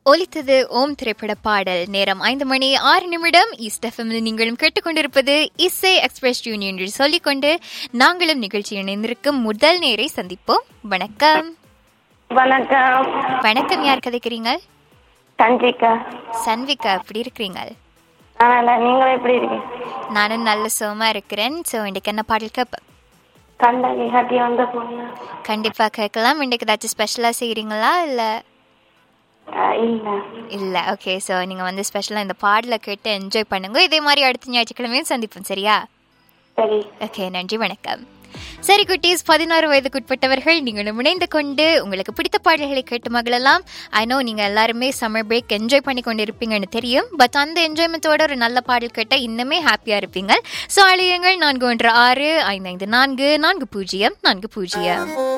ஒலித்தது ஓம் திரைப்பட பாடல் நேரம் ஐந்து மணி ஆறு நிமிடம் ஈஸ்ட் எஃப்எம்ல நீங்களும் கேட்டுக்கொண்டிருப்பது இசை எக்ஸ்பிரஸ் யூனியன் என்று சொல்லிக்கொண்டு நாங்களும் நிகழ்ச்சி இணைந்திருக்கும் முதல் நேரை சந்திப்போம் வணக்கம் வணக்கம் வணக்கம் யார் கதைக்கிறீங்க சஞ்சிகா சன்விகா எப்படி இருக்கிறீங்க அதனால நீங்களும் எப்படி இருக்கீங்க நானும் நல்ல சுகமா இருக்கிறேன் ஸோ இன்றைக்கு என்ன பாடல் கேட்ப கண்டகி கட்டி வந்த பொண்ணு கண்டிப்பா கேட்கலாம் இன்றைக்கு ஏதாச்சும் ஸ்பெஷலா செய்றீங்களா இல்ல அஹ் இல்ல இல்ல ஓகே ஸோ நீங்க வந்து ஸ்பெஷலா இந்த பாடலை கேட்டு என்ஜாய் பண்ணுங்க இதே மாதிரி அடுத்த ஞாயிற்றுக்கிழமையும் சந்திப்போம் சரியா சரி ஓகே நன்றி வணக்கம் சரி குட்டீஸ் பதினாறு வயதுக்குட்பட்டவர்கள் நீங்களும் இணைந்து கொண்டு உங்களுக்கு பிடித்த பாடல்களை கேட்டு மகிழலாம் ஐ நோ நீங்க எல்லாருமே சம்மர் பிரேக் என்ஜாய் பண்ணி கொண்டு இருப்பீங்கன்னு தெரியும் பட் அந்த என்ஜாய்மெண்ட்டோட ஒரு நல்ல பாடல் கேட்டால் இன்னுமே ஹாப்பியா இருப்பீங்க ஸோ அழியுங்கள் நான்கு ஒன்று ஆறு ஐந்து ஐந்து நான்கு நான்கு பூஜ்ஜியம் நான்கு பூஜ்ஜியம்